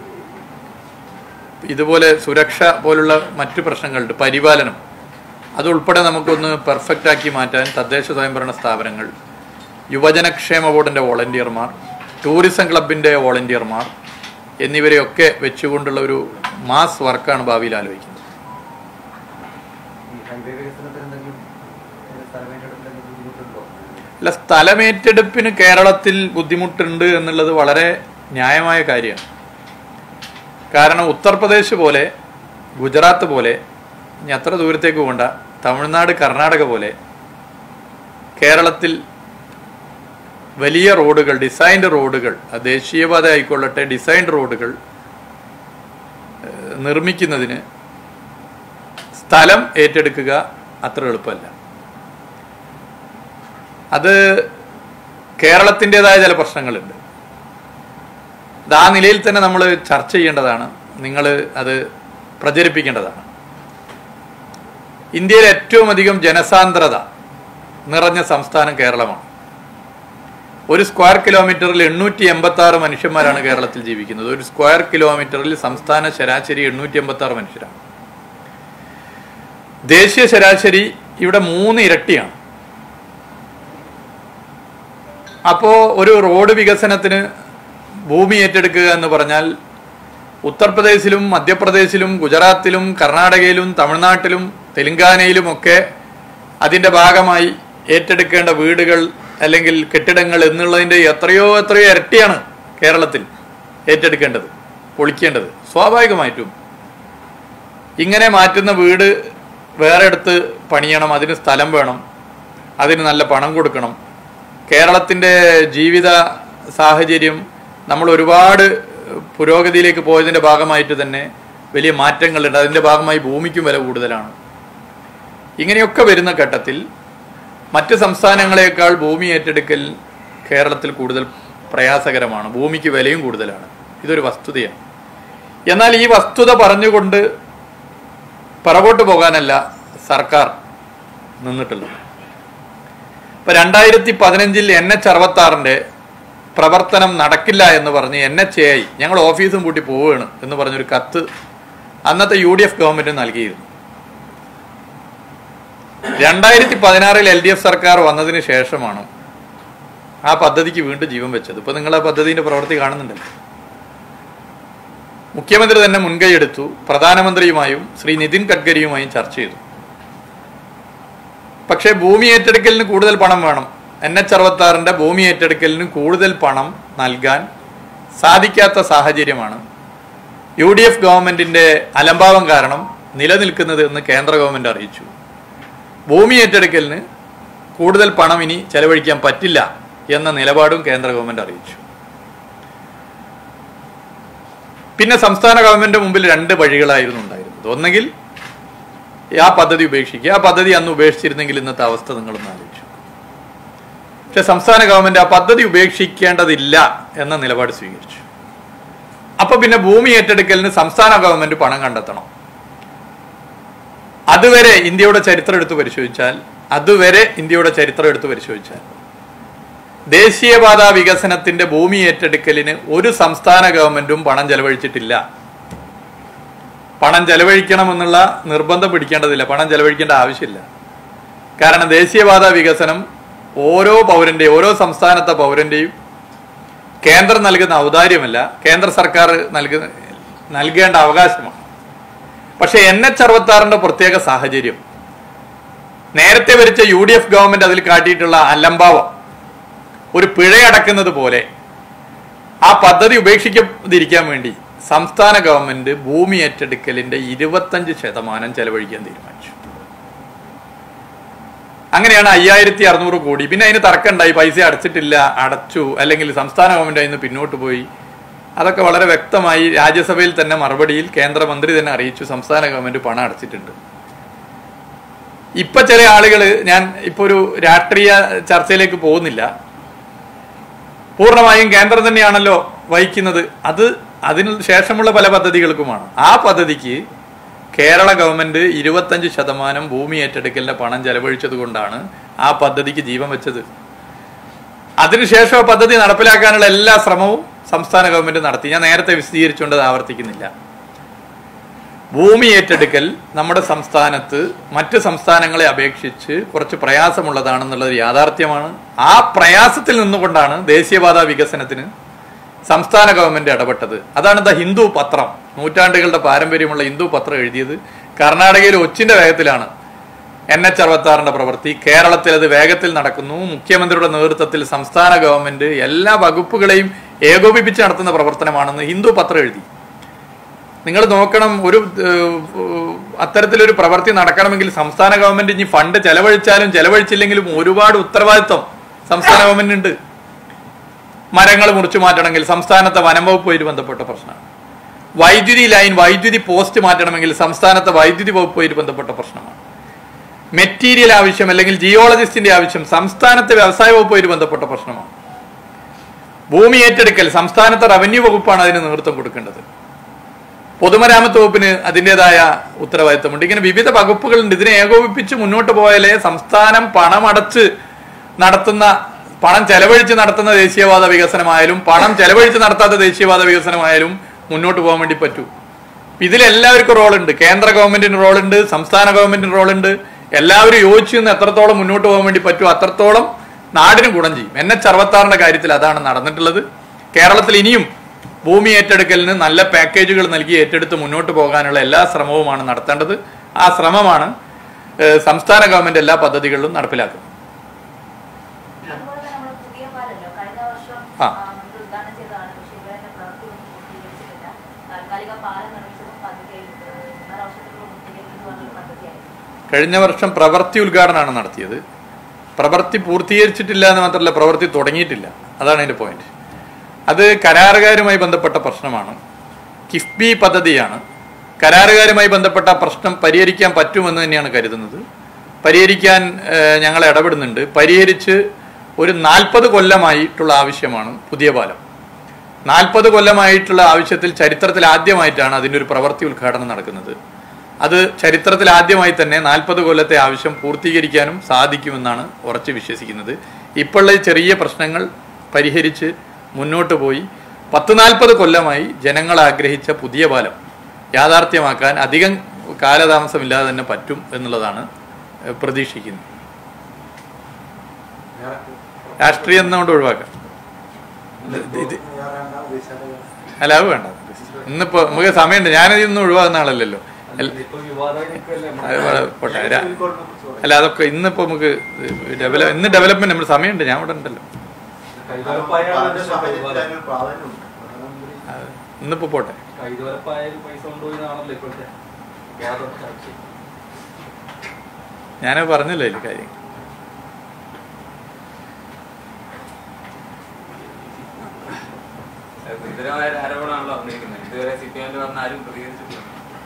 ഇതുപോലെ സുരക്ഷ പോലുള്ള മറ്റു പ്രശ്നങ്ങളുണ്ട് പരിപാലനം അതുൾപ്പെടെ നമുക്കൊന്ന് പെർഫെക്റ്റ് ആക്കി മാറ്റാൻ തദ്ദേശ സ്വയംഭരണ സ്ഥാപനങ്ങൾ യുവജനക്ഷേമ ബോർഡിൻ്റെ വോളണ്ടിയർമാർ ടൂറിസം ക്ലബിൻ്റെ വോളണ്ടിയർമാർ എന്നിവരെയൊക്കെ വെച്ചുകൊണ്ടുള്ള ഒരു മാസ് വർക്കാണ് ഭാവിയിൽ ആലോചിക്കുന്നത് ഈ ഹൈവേ വികസനത്തിന് എന്തെങ്കിലും ഏഹ്, സ്ഥലം ഏറ്റെടുപ്പിന് എന്തെങ്കിലും ബുദ്ധിമുട്ടുണ്ടോ അല്ല സ്ഥലമേറ്റെടുപ്പിന് കേരളത്തിൽ ബുദ്ധിമുട്ടുണ്ട് എന്നുള്ളത് വളരെ ന്യായമായ കാര്യമാണ് കാരണം ഉത്തർപ്രദേശ് പോലെ ഗുജറാത്ത് പോലെ ഇനി അത്ര ദൂരത്തേക്ക് പോകണ്ട തമിഴ്നാട് കർണാടക പോലെ കേരളത്തിൽ വലിയ റോഡുകൾ ഡിസൈൻഡ് റോഡുകൾ അത് ദേശീയപാത ആയിക്കൊള്ളട്ടെ ഡിസൈൻഡ് റോഡുകൾ ഏഹ്, നിർമ്മിക്കുന്നതിന് സ്ഥലം ഏറ്റെടുക്കുക അത്ര എളുപ്പമല്ല അത് കേരളത്തിൻ്റെതായ ചില പ്രശ്നങ്ങളുണ്ട് അത് ആ നിലയിൽ തന്നെ നമ്മൾ ചർച്ച ചെയ്യേണ്ടതാണ് നിങ്ങൾ അത് പ്രചരിപ്പിക്കേണ്ടതാണ് ഇന്ത്യയിൽ ഏറ്റവും അധികം ജനസാന്ദ്രത നിറഞ്ഞ സംസ്ഥാനം കേരളമാണ് ഒരു സ്ക്വയർ കിലോമീറ്ററിൽ എണ്ണൂറ്റി എൺപത്തി ആറ് മനുഷ്യന്മാരാണ് കേരളത്തിൽ ജീവിക്കുന്നത് ഒരു സ്ക്വയർ കിലോമീറ്ററിൽ സംസ്ഥാന ശരാശരി എണ്ണൂറ്റി എൺപത്തി ആറ് മനുഷ്യരാണ് ദേശീയ ശരാശരി ഇവിടെ മൂന്ന് ഇരട്ടിയാണ് അപ്പോൾ ഒരു റോഡ് വികസനത്തിന് ഭൂമി ഏറ്റെടുക്കുക എന്ന് പറഞ്ഞാൽ ഉത്തർപ്രദേശിലും മധ്യപ്രദേശിലും ഗുജറാത്തിലും കർണാടകയിലും തമിഴ്നാട്ടിലും തെലങ്കാനയിലുമൊക്കെ അതിൻ്റെ ഭാഗമായി ഏറ്റെടുക്കേണ്ട വീടുകൾ അല്ലെങ്കിൽ കെട്ടിടങ്ങൾ എന്നുള്ളതിൻ്റെ എത്രയോ എത്രയോ ഇരട്ടിയാണ് കേരളത്തിൽ ഏറ്റെടുക്കേണ്ടത് പൊളിക്കേണ്ടത് സ്വാഭാവികമായിട്ടും ഇങ്ങനെ മാറ്റുന്ന വീട് വേറെ എടുത്ത് പണിയണം അതിന് സ്ഥലം വേണം അതിന് നല്ല പണം കൊടുക്കണം കേരളത്തിൻ്റെ ജീവിത സാഹചര്യം നമ്മൾ ഒരുപാട് പുരോഗതിയിലേക്ക് പോയതിൻ്റെ ഭാഗമായിട്ട് തന്നെ വലിയ മാറ്റങ്ങളുണ്ട് അതിൻ്റെ ഭാഗമായി ഭൂമിക്കും വില കൂടുതലാണ് ഇങ്ങനെയൊക്കെ വരുന്ന ഘട്ടത്തിൽ മറ്റ് സംസ്ഥാനങ്ങളെക്കാൾ ഭൂമി ഏറ്റെടുക്കൽ കേരളത്തിൽ കൂടുതൽ പ്രയാസകരമാണ് ഭൂമിക്ക് വിലയും കൂടുതലാണ് ഇതൊരു വസ്തുതയാണ് എന്നാൽ ഈ വസ്തുത പറഞ്ഞുകൊണ്ട് പിറകോട്ട് പോകാനല്ല സർക്കാർ നിന്നിട്ടുള്ളത് ഇപ്പൊ രണ്ടായിരത്തി പതിനഞ്ചിൽ എൻ എച്ച് അറുപത്തി ആറിന്റെ പ്രവർത്തനം നടക്കില്ല എന്ന് പറഞ്ഞ് എൻ എച്ച് എ ഐ ഞങ്ങൾ ഓഫീസും പൂട്ടി പോവുകയാണ് എന്ന് പറഞ്ഞൊരു കത്ത് അന്നത്തെ യു ഡി എഫ് ഗവൺമെന്റ് നൽകിയിരുന്നു രണ്ടായിരത്തി പതിനാറിൽ എൽ ഡി എഫ് സർക്കാർ വന്നതിന് ശേഷമാണ് ആ പദ്ധതിക്ക് വീണ്ടും ജീവൻ വെച്ചത് ഇപ്പൊ നിങ്ങൾ ആ പദ്ധതിന്റെ പ്രവൃത്തി കാണുന്നുണ്ടല്ലോ മുഖ്യമന്ത്രി തന്നെ മുൻകൈയെടുത്തു പ്രധാനമന്ത്രിയുമായും ശ്രീ നിതിൻ ഗഡ്കരിയുമായും ചർച്ച ചെയ്തു പക്ഷേ ഭൂമി ഏറ്റെടുക്കലിന് കൂടുതൽ പണം വേണം എൻ എച്ച് അറുപത്തി ആറിന്റെ ഭൂമി ഏറ്റെടുക്കലിന് കൂടുതൽ പണം നൽകാൻ സാധിക്കാത്ത സാഹചര്യമാണ് യു ഡി എഫ് ഗവൺമെന്റിന്റെ അലംഭാവം കാരണം നിലനിൽക്കുന്നത് എന്ന് കേന്ദ്ര ഗവൺമെന്റ് അറിയിച്ചു ഭൂമി ഏറ്റെടുക്കലിന് കൂടുതൽ പണം ഇനി ചെലവഴിക്കാൻ പറ്റില്ല എന്ന നിലപാടും കേന്ദ്ര ഗവൺമെന്റ് അറിയിച്ചു പിന്നെ സംസ്ഥാന ഗവൺമെന്റ് മുമ്പിൽ രണ്ട് വഴികളായിരുന്നു ഉണ്ടായിരുന്നത് ഒന്നെങ്കിൽ ആ പദ്ധതി ഉപേക്ഷിക്കുക ആ പദ്ധതി അന്ന് ഉപേക്ഷിച്ചിരുന്നെങ്കിൽ ഇന്നത്തെ അവസ്ഥ നിങ്ങളൊന്ന് ആലോചിച്ചു പക്ഷെ സംസ്ഥാന ഗവൺമെന്റ് ആ പദ്ധതി ഉപേക്ഷിക്കേണ്ടതില്ല എന്ന നിലപാട് സ്വീകരിച്ചു അപ്പൊ പിന്നെ ഭൂമി ഏറ്റെടുക്കലിന് സംസ്ഥാന ഗവൺമെന്റ് പണം കണ്ടെത്തണം അതുവരെ ഇന്ത്യയുടെ ചരിത്രം എടുത്ത് പരിശോധിച്ചാൽ അതുവരെ ഇന്ത്യയുടെ ചരിത്രം എടുത്ത് പരിശോധിച്ചാൽ ദേശീയപാത വികസനത്തിന്റെ ഭൂമി ഏറ്റെടുക്കലിന് ഒരു സംസ്ഥാന ഗവൺമെന്റും പണം ചെലവഴിച്ചിട്ടില്ല പണം ചെലവഴിക്കണമെന്നുള്ള നിർബന്ധം പിടിക്കേണ്ടതില്ല പണം ചെലവഴിക്കേണ്ട ആവശ്യമില്ല കാരണം ദേശീയപാത വികസനം ഓരോ പൗരന്റെയും ഓരോ സംസ്ഥാനത്തെ പൗരന്റെയും കേന്ദ്രം നൽകുന്ന ഔദാര്യമല്ല കേന്ദ്ര സർക്കാർ നൽകുന്ന നൽകേണ്ട അവകാശമാണ് പക്ഷേ എൻ എച്ച് അറുപത്തി ആറിന്റെ പ്രത്യേക സാഹചര്യം നേരത്തെ ഭരിച്ച യു ഡി എഫ് ഗവൺമെന്റ് അതിൽ കാട്ടിയിട്ടുള്ള അലംഭാവം ഒരു പിഴയടക്കുന്നത് പോലെ ആ പദ്ധതി ഉപേക്ഷിക്കാതിരിക്കാൻ വേണ്ടി സംസ്ഥാന ഗവൺമെന്റ് ഭൂമി ഏറ്റെടുക്കലിന്റെ ഇരുപത്തഞ്ച് ശതമാനം ചെലവഴിക്കാൻ തീരുമാനിച്ചു അങ്ങനെയാണ് അയ്യായിരത്തി അറുന്നൂറ് കോടി പിന്നെ അതിന് തർക്കമുണ്ടായി പൈസ അടച്ചിട്ടില്ല അടച്ചു അല്ലെങ്കിൽ സംസ്ഥാന ഗവൺമെന്റ് അതിന് പിന്നോട്ട് പോയി അതൊക്കെ വളരെ വ്യക്തമായി രാജ്യസഭയിൽ തന്നെ മറുപടിയിൽ കേന്ദ്രമന്ത്രി തന്നെ അറിയിച്ചു സംസ്ഥാന ഗവൺമെന്റ് പണം അടച്ചിട്ടുണ്ട് ഇപ്പൊ ചില ആളുകൾ ഞാൻ ഇപ്പൊ ഒരു രാഷ്ട്രീയ ചർച്ചയിലേക്ക് പോകുന്നില്ല പൂർണ്ണമായും കേന്ദ്രം തന്നെയാണല്ലോ വഹിക്കുന്നത് അത് അതിന് ശേഷമുള്ള പല പദ്ധതികൾക്കുമാണ് ആ പദ്ധതിക്ക് കേരള ഗവൺമെന്റ് ഇരുപത്തഞ്ച് ശതമാനം ഭൂമി ഏറ്റെടുക്കലിന്റെ പണം ചെലവഴിച്ചത് കൊണ്ടാണ് ആ പദ്ധതിക്ക് ജീവൻ വെച്ചത് അതിനുശേഷം ആ പദ്ധതി നടപ്പിലാക്കാനുള്ള എല്ലാ ശ്രമവും സംസ്ഥാന ഗവൺമെന്റ് നടത്തി ഞാൻ നേരത്തെ വിശദീകരിച്ചുകൊണ്ട് അത് ആവർത്തിക്കുന്നില്ല ഭൂമി ഏറ്റെടുക്കൽ നമ്മുടെ സംസ്ഥാനത്ത് മറ്റ് സംസ്ഥാനങ്ങളെ അപേക്ഷിച്ച് കുറച്ച് പ്രയാസമുള്ളതാണെന്നുള്ളത് യാഥാർത്ഥ്യമാണ് ആ പ്രയാസത്തിൽ നിന്നുകൊണ്ടാണ് ദേശീയപാത വികസനത്തിന് സംസ്ഥാന ഗവൺമെന്റ് ഇടപെട്ടത് അതാണ് ദ ഹിന്ദു പത്രം നൂറ്റാണ്ടുകളുടെ പാരമ്പര്യമുള്ള ഹിന്ദു പത്രം എഴുതിയത് കർണാടകയിൽ ഒച്ചിന്റെ വേഗത്തിലാണ് എൻ എച്ച് അറുപത്തി ആറിന്റെ പ്രവൃത്തി കേരളത്തിൽ അത് വേഗത്തിൽ നടക്കുന്നു മുഖ്യമന്ത്രിയുടെ നേതൃത്വത്തിൽ സംസ്ഥാന ഗവൺമെന്റ് എല്ലാ വകുപ്പുകളെയും ഏകോപിപ്പിച്ച് നടത്തുന്ന പ്രവർത്തനമാണെന്ന് ഹിന്ദു പത്രം എഴുതി നിങ്ങൾ നോക്കണം ഒരു ഏഹ്, അത്തരത്തിലൊരു പ്രവൃത്തി നടക്കണമെങ്കിൽ സംസ്ഥാന ഗവൺമെന്റ് ഇനി ഫണ്ട് ചെലവഴിച്ചാലും ചെലവഴിച്ചില്ലെങ്കിലും ഒരുപാട് ഉത്തരവാദിത്വം സംസ്ഥാന ഗവൺമെന്റ് ഉണ്ട് മരങ്ങൾ മുറിച്ചു മാറ്റണമെങ്കിൽ സംസ്ഥാനത്തെ വനം വകുപ്പുമായിട്ട് ബന്ധപ്പെട്ട പ്രശ്നമാണ് വൈദ്യുതി ലൈൻ വൈദ്യുതി പോസ്റ്റ് മാറ്റണമെങ്കിൽ സംസ്ഥാനത്തെ വൈദ്യുതി വകുപ്പുമായിട്ട് ബന്ധപ്പെട്ട പ്രശ്നമാണ് മെറ്റീരിയൽ ആവശ്യം അല്ലെങ്കിൽ ജിയോളജിസ്റ്റിന്റെ ആവശ്യം സംസ്ഥാനത്തെ വ്യവസായ വകുപ്പുമായിട്ട് ബന്ധപ്പെട്ട പ്രശ്നമാണ് ഭൂമി ഏറ്റെടുക്കൽ സംസ്ഥാനത്തെ റവന്യൂ വകുപ്പാണ് അതിന് നേതൃത്വം കൊടുക്കേണ്ടത് പൊതുമരാമത്ത് വകുപ്പിന് അതിൻ്റെതായ ഉത്തരവാദിത്തമുണ്ട് ഇങ്ങനെ വിവിധ വകുപ്പുകളുണ്ട് ഇതിനെ ഏകോപിപ്പിച്ച് മുന്നോട്ട് പോയാലേ സംസ്ഥാനം പണമടച്ച് നടത്തുന്ന പണം ചെലവഴിച്ച് നടത്തുന്ന ദേശീയവാദ വികസനമായാലും പണം ചെലവഴിച്ച് നടത്താത്ത ദേശീയവാദ വികസനമായാലും മുന്നോട്ട് പോകാൻ വേണ്ടി പറ്റൂ ഇതിലെല്ലാവർക്കും റോളുണ്ട് കേന്ദ്ര ഗവൺമെന്റിന് റോളുണ്ട് സംസ്ഥാന ഗവൺമെന്റിന് റോളുണ്ട് എല്ലാവരും യോജിച്ച് നിന്ന് എത്രത്തോളം മുന്നോട്ട് പോകാൻ വേണ്ടി പറ്റുമോ അത്രത്തോളം നാടിന് ഗുണം ചെയ്യും എൻ എച്ച് അറുപത്താറിന്റെ കാര്യത്തിൽ അതാണ് നടന്നിട്ടുള്ളത് കേരളത്തിൽ ഇനിയും ഭൂമി ഏറ്റെടുക്കലിന് നല്ല പാക്കേജുകൾ നൽകി ഏറ്റെടുത്ത് മുന്നോട്ട് പോകാനുള്ള എല്ലാ ശ്രമവുമാണ് നടത്തേണ്ടത് ആ ശ്രമമാണ് ഏഹ്, സംസ്ഥാന ഗവൺമെന്റ് എല്ലാ പദ്ധതികളിലും നടപ്പിലാക്കുന്നത് അതുപോലെ തന്നെ നമ്മുടെ പുതിയ പാലല്ലോ കഴിഞ്ഞ വർഷം ആ. ആ, നമ്മൾ ഉദ്ഘാടനം ചെയ്തതാണ് പക്ഷേ ഇവരെ പ്രവൃത്തി ഒന്നും പൂർത്തീകരിച്ചിട്ടില്ല താൽക്കാലിക പാലം നിർമ്മിച്ചതും പദ്ധതിയിൽ ഒന്നര വർഷത്തിലുള്ള പൂർത്തീകരിക്കുന്നു പറഞ്ഞൊരു പദ്ധതിയായിരുന്നു കഴിഞ്ഞ വർഷം പ്രവൃത്തി ഉദ്ഘാടനമാണ് നടത്തിയത് പ്രവൃത്തി പൂർത്തീകരിച്ചിട്ടില്ല എന്ന് മാത്രമല്ല പ്രവൃത്തി തുടങ്ങിയിട്ടില്ല അതാണ് അതിന്റെ പോയിന്റ് അത് കരാറുകാരുമായി ബന്ധപ്പെട്ട പ്രശ്നമാണ് കിഫ്ബി പദ്ധതിയാണ് കരാറുകാരുമായി ബന്ധപ്പെട്ട പ്രശ്നം പരിഹരിക്കാൻ പറ്റുമെന്ന് തന്നെയാണ് കരുതുന്നത് പരിഹരിക്കാൻ ഏഹ്, ഞങ്ങൾ ഇടപെടുന്നുണ്ട് പരിഹരിച്ച് ഒരു നാൽപ്പത് കൊല്ലമായിട്ടുള്ള ആവശ്യമാണ് പുതിയ പാലം നാൽപ്പത് കൊല്ലമായിട്ടുള്ള ആവശ്യത്തിൽ ചരിത്രത്തിൽ ആദ്യമായിട്ടാണ് അതിൻ്റെ ഒരു പ്രവൃത്തി ഉദ്ഘാടനം നടക്കുന്നത് അത് ചരിത്രത്തിൽ ആദ്യമായി തന്നെ നാൽപ്പത് കൊല്ലത്തെ ആവശ്യം പൂർത്തീകരിക്കാനും സാധിക്കുമെന്നാണ് ഉറച്ചു വിശ്വസിക്കുന്നത് ഇപ്പോഴുള്ള ഈ ചെറിയ പ്രശ്നങ്ങൾ പരിഹരിച്ച് മുന്നോട്ട് പോയി പത്ത് നാൽപ്പത് കൊല്ലമായി ജനങ്ങൾ ആഗ്രഹിച്ച പുതിയ പാലം യാഥാർത്ഥ്യമാക്കാൻ അധികം കാലതാമസമില്ലാതെ തന്നെ പറ്റും എന്നുള്ളതാണ് ഏഹ്, പ്രതീക്ഷിക്കുന്നത് രാഷ്ട്രീയം എന്നുകൊണ്ട് ഒഴിവാക്കാം ഇത് അല്ല അത് വേണ്ട ഇന്നിപ്പോ നമുക്ക് സമയമുണ്ട് ഞാനിതിൽ നിന്ന് ഒഴിവാകുന്ന ആളല്ലല്ലോ അല്ല- ഇപ്പൊ വിവാദമായി നിൽക്കുകയല്ലേ അത് നമ്മുടെ വളരെ പോട്ടെ രാ- അല്ല അതൊക്കെ ഇന്നിപ്പോ നമുക്ക് ഡെവലപ്പ് ഇന്ന് ഡെവലപ്മെന്റ് നമ്മൾ സമയമുണ്ട് ഞാൻ ഇവിടെ ഉണ്ടല്ലോ കൈതോലപ്പായാണ് വിവാദം പ്രാധാന്യമുണ്ട് അത് ഇന്നിപ്പോ പോട്ടെ കൈതോലപ്പായാലും പൈസ കൊണ്ടുപോയതാണല്ലോ ഇപ്പോഴത്തെ വാദം ചർച്ച ഞാനത് പറഞ്ഞല്ലോ അതിൽ കാര്യം ഗുരുതരമായ ഒരു ആരോപണമാണല്ലോ വന്നിരിക്കുന്നത് ഇതുവരെ സി പി എമ്മിൽ വന്ന ആരും പ്രതികരിച്ചിട്ടില്ല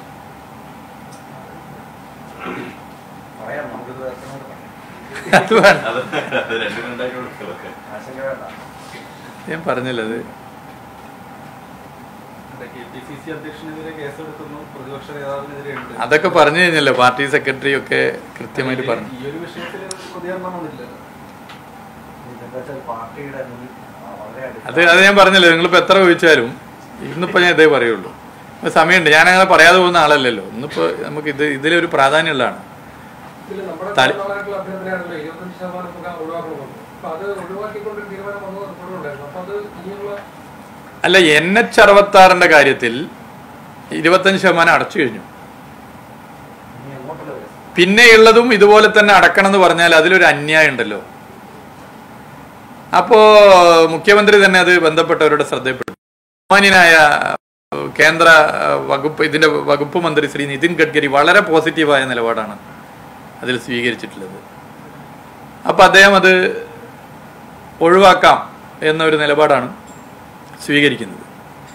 പറയാം നമുക്കിത് വ്യക്തമായിട്ട് പറയാം അത് വേണ്ട അത് അത് രണ്ടും രണ്ടായിട്ട് കൊടുക്കുക ആശങ്ക വേണ്ട ഞാൻ പറഞ്ഞല്ലോ അത് കെ പി സി സി അധ്യക്ഷനെതിരെ കേസെടുക്കുന്നു പ്രതിപക്ഷ നേതാവിനെതിരെ ഉണ്ട് അതൊക്കെ പറഞ്ഞു കഴിഞ്ഞല്ലോ പാർട്ടി സെക്രട്ടറി ഒക്കെ കൃത്യമായിട്ട് പറഞ്ഞു ഈ ഒരു വിഷയത്തിൽ പ്രതികരണം വന്നില്ലല്ലോ ഇതെന്താ വെച്ചാൽ പാർട്ടിയുടെ മുൻ ആ, വളരെ അത് അത് ഞാൻ പറഞ്ഞല്ലോ നിങ്ങളിപ്പോ എത്ര ചോദിച്ചാലും ഇന്നിപ്പോ ഞാൻ ഇതേ പറയുള്ളൂ ഇപ്പൊ സമയമുണ്ട് ഞാൻ അങ്ങനെ പറയാതെ പോകുന്ന ആളല്ലല്ലോ ഇന്നിപ്പോ നമുക്ക് ഇത് ഇതിലൊരു പ്രാധാന്യമുള്ളതാണ് ഇതില് നമ്മുടെ തല- നാളായിട്ടുള്ള അഭ്യർത്ഥനയാണല്ലോ ഇരുപത്തഞ്ച് ശതമാനം തുക ഒഴിവാക്കണമെന്ന് അപ്പൊ അത് ഒഴിവാക്കിക്കൊണ്ടൊരു തീരുമാനം വന്നു റിപ്പോർട്ടുണ്ടായിരുന്നു അപ്പൊ അത് ഇനിയുള്ള അല്ല എൻ എച്ച് അറുപത്തി ആറിന്റെ കാര്യത്തിൽ ഇരുപത്തഞ്ച് ശതമാനം അടച്ചു കഴിഞ്ഞു ഇനി അങ്ങോട്ടുള്ള വ്യവസ്ഥ പിന്നെയുള്ളതും ഇതുപോലെ തന്നെ അടക്കണം എന്ന് പറഞ്ഞാൽ അതിലൊരു അന്യായം ഉണ്ടല്ലോ അപ്പോ മുഖ്യമന്ത്രി തന്നെ അത് ബന്ധപ്പെട്ടവരുടെ ശ്രദ്ധയിൽപ്പെട്ടു ബഹുമാന്യനായ ഏഹ്, കേന്ദ്ര ഏഹ്, വകുപ്പ് ഇതിന്റെ വകുപ്പ് മന്ത്രി ശ്രീ നിതിൻ ഗഡ്കരി വളരെ പോസിറ്റീവായ നിലപാടാണ് അതിൽ സ്വീകരിച്ചിട്ടുള്ളത് അപ്പൊ അദ്ദേഹം അത് ഒഴിവാക്കാം എന്നൊരു നിലപാടാണ് സ്വീകരിക്കുന്നത്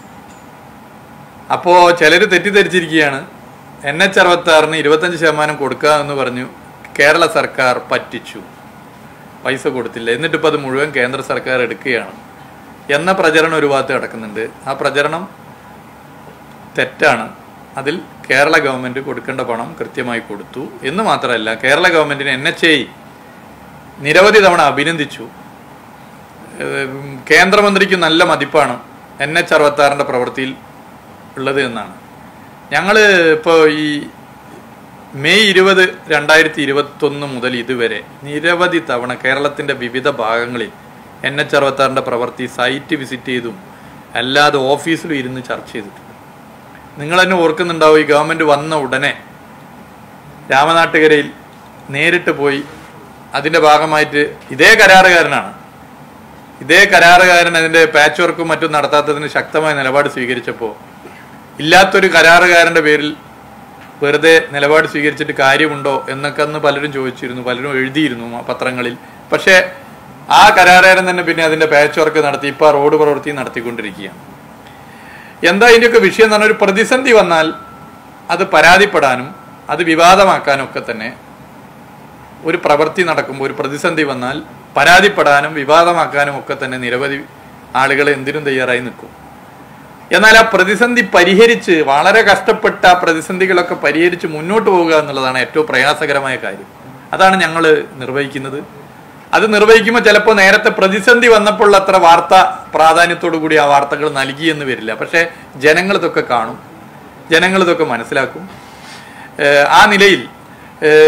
അപ്പോ ചിലർ തെറ്റിദ്ധരിച്ചിരിക്കുകയാണ് എൻ എച്ച് അറുപത്തി ആറിന് ഇരുപത്തഞ്ച് ശതമാനം കൊടുക്കുക എന്ന് പറഞ്ഞു കേരള സർക്കാർ പറ്റിച്ചു പൈസ കൊടുത്തില്ല എന്നിട്ടിപ്പോൾ അത് മുഴുവൻ കേന്ദ്ര സർക്കാർ എടുക്കുകയാണ് എന്ന പ്രചരണം ഒരു ഭാഗത്ത് കിടക്കുന്നുണ്ട് ആ പ്രചരണം തെറ്റാണ് അതിൽ കേരള ഗവൺമെന്റ് കൊടുക്കേണ്ട പണം കൃത്യമായി കൊടുത്തു എന്ന് മാത്രമല്ല കേരള ഗവൺമെന്റിന് എൻ എച്ച് ഐ നിരവധി തവണ അഭിനന്ദിച്ചു ഏഹ് കേന്ദ്രമന്ത്രിക്ക് നല്ല മതിപ്പാണ് എൻ എച്ച് അറുപത്തി ആറിന്റെ പ്രവൃത്തിയിൽ ഉള്ളത് എന്നാണ് ഞങ്ങൾ ഇപ്പോൾ ഈ മെയ് ഇരുപത് രണ്ടായിരത്തി ഇരുപത്തൊന്ന് മുതൽ ഇതുവരെ നിരവധി തവണ കേരളത്തിന്റെ വിവിധ ഭാഗങ്ങളിൽ എൻ എച്ച് അറുപത്തി ആറിന്റെ പ്രവൃത്തി സൈറ്റ് വിസിറ്റ് ചെയ്തും അല്ലാതെ ഓഫീസിലും ഇരുന്ന് ചർച്ച ചെയ്തിട്ടുണ്ട് നിങ്ങൾ തന്നെ ഓർക്കുന്നുണ്ടാവും ഈ ഗവൺമെന്റ് വന്ന ഉടനെ രാമനാട്ടുകരയിൽ നേരിട്ട് പോയി അതിന്റെ ഭാഗമായിട്ട് ഇതേ കരാറുകാരനാണ് ഇതേ കരാറുകാരൻ അതിന്റെ പാച്ച് വർക്കും മറ്റും നടത്താത്തതിന് ശക്തമായ നിലപാട് സ്വീകരിച്ചപ്പോൾ ഇല്ലാത്തൊരു കരാറുകാരന്റെ പേരിൽ വെറുതെ നിലപാട് സ്വീകരിച്ചിട്ട് കാര്യമുണ്ടോ എന്നൊക്കെ അന്ന് പലരും ചോദിച്ചിരുന്നു പലരും എഴുതിയിരുന്നു ആ പത്രങ്ങളിൽ പക്ഷേ ആ കരാറുകാരൻ തന്നെ പിന്നെ അതിന്റെ പാച്ച് വർക്ക് നടത്തി ഇപ്പൊ ആ റോഡ് പ്രവൃത്തി നടത്തിക്കൊണ്ടിരിക്കുകയാണ് എന്താ ഇതിന്റെയൊക്കെ വിഷയം എന്ന് പറഞ്ഞാൽ ഒരു പ്രതിസന്ധി വന്നാൽ അത് പരാതിപ്പെടാനും അത് വിവാദമാക്കാനും ഒക്കെ തന്നെ ഒരു പ്രവൃത്തി നടക്കുമ്പോൾ ഒരു പ്രതിസന്ധി വന്നാൽ പരാതിപ്പെടാനും വിവാദമാക്കാനും ഒക്കെ തന്നെ നിരവധി ആളുകൾ എന്തിനും തയ്യാറായി നിൽക്കും എന്നാൽ ആ പ്രതിസന്ധി പരിഹരിച്ച് വളരെ കഷ്ടപ്പെട്ട ആ പ്രതിസന്ധികളൊക്കെ പരിഹരിച്ച് മുന്നോട്ട് പോവുക എന്നുള്ളതാണ് ഏറ്റവും പ്രയാസകരമായ കാര്യം അതാണ് ഞങ്ങൾ നിർവഹിക്കുന്നത് അത് നിർവഹിക്കുമ്പോൾ ചിലപ്പോൾ നേരത്തെ പ്രതിസന്ധി വന്നപ്പോൾ അത്ര വാർത്ത പ്രാധാന്യത്തോടു കൂടി ആ വാർത്തകൾ നൽകിയെന്ന് വരില്ല പക്ഷേ ജനങ്ങൾ ഇതൊക്കെ കാണും ജനങ്ങൾ ഇതൊക്കെ മനസ്സിലാക്കും ഏഹ് ആ നിലയിൽ ഏഹ്